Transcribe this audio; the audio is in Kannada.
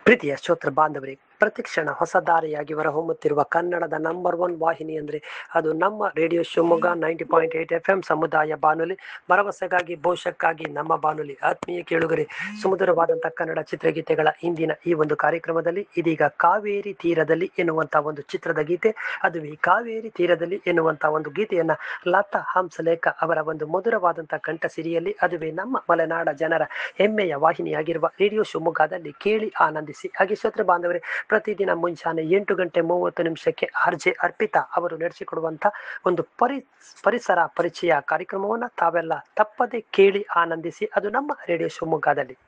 ಪ್ರೀತಿಯ ಶ್ರೋತೃ ಬಾಂಧವರೇ ಪ್ರತಿಕ್ಷಣ ಹೊಸ ದಾರಿಯಾಗಿ ಹೊರಹೊಮ್ಮುತ್ತಿರುವ ಕನ್ನಡದ ನಂಬರ್ ಒನ್ ವಾಹಿನಿ ಅಂದರೆ ಅದು ನಮ್ಮ radio Shivamogga ninety point eight F M ಸಮುದಾಯ ಬಾನುಲಿ ಭರವಸೆಗಾಗಿ ಭವಿಷ್ಯಕ್ಕಾಗಿ ನಮ್ಮ ಬಾನುಲಿ ಆತ್ಮೀಯ ಕೇಳುಗರೆ ಸುಮಧುರವಾದಂಥ ಕನ್ನಡ ಚಿತ್ರಗೀತೆಗಳ ಇಂದಿನ ಈ ಒಂದು ಕಾರ್ಯಕ್ರಮದಲ್ಲಿ ಇದೀಗ ಕಾವೇರಿ ತೀರದಲ್ಲಿ ಎನ್ನುವಂಥ ಒಂದು ಚಿತ್ರದ ಗೀತೆ ಅದುವೇ ಕಾವೇರಿ ತೀರದಲ್ಲಿ ಎನ್ನುವಂಥ ಒಂದು ಗೀತೆಯನ್ನ ಲತಾ ಹಂಸಲೇಖ ಅವರ ಒಂದು ಮಧುರವಾದಂಥ ಕಂಠ ಸಿರಿಯಲ್ಲಿ ಅದುವೇ ನಮ್ಮ ಮಲೆನಾಡ ಜನರ ಹೆಮ್ಮೆಯ ವಾಹಿನಿಯಾಗಿರುವ ರೇಡಿಯೋ ಶಿವಮೊಗ್ಗದಲ್ಲಿ ಕೇಳಿ ಆನಂದಿಸಿ ಹಾಗೆ ಶ್ರೋತೃ ಬಾಂಧವರೇ ಪ್ರತಿದಿನ ಮುಂಜಾನೆ ಎಂಟು ಗಂಟೆ ಮೂವತ್ತು ನಿಮಿಷಕ್ಕೆ ಆರ್ ಜೆ ಅರ್ಪಿತಾ ಅವರು ನಡೆಸಿಕೊಡುವಂಥ ಒಂದು ಪರಿ ಪರಿಸರ ಪರಿಚಯ ಕಾರ್ಯಕ್ರಮವನ್ನು ತಾವೆಲ್ಲ ತಪ್ಪದೆ ಕೇಳಿ ಆನಂದಿಸಿ ಅದು ನಮ್ಮ ರೇಡಿಯೋ ಶಿವಮೊಗ್ಗದಲ್ಲಿ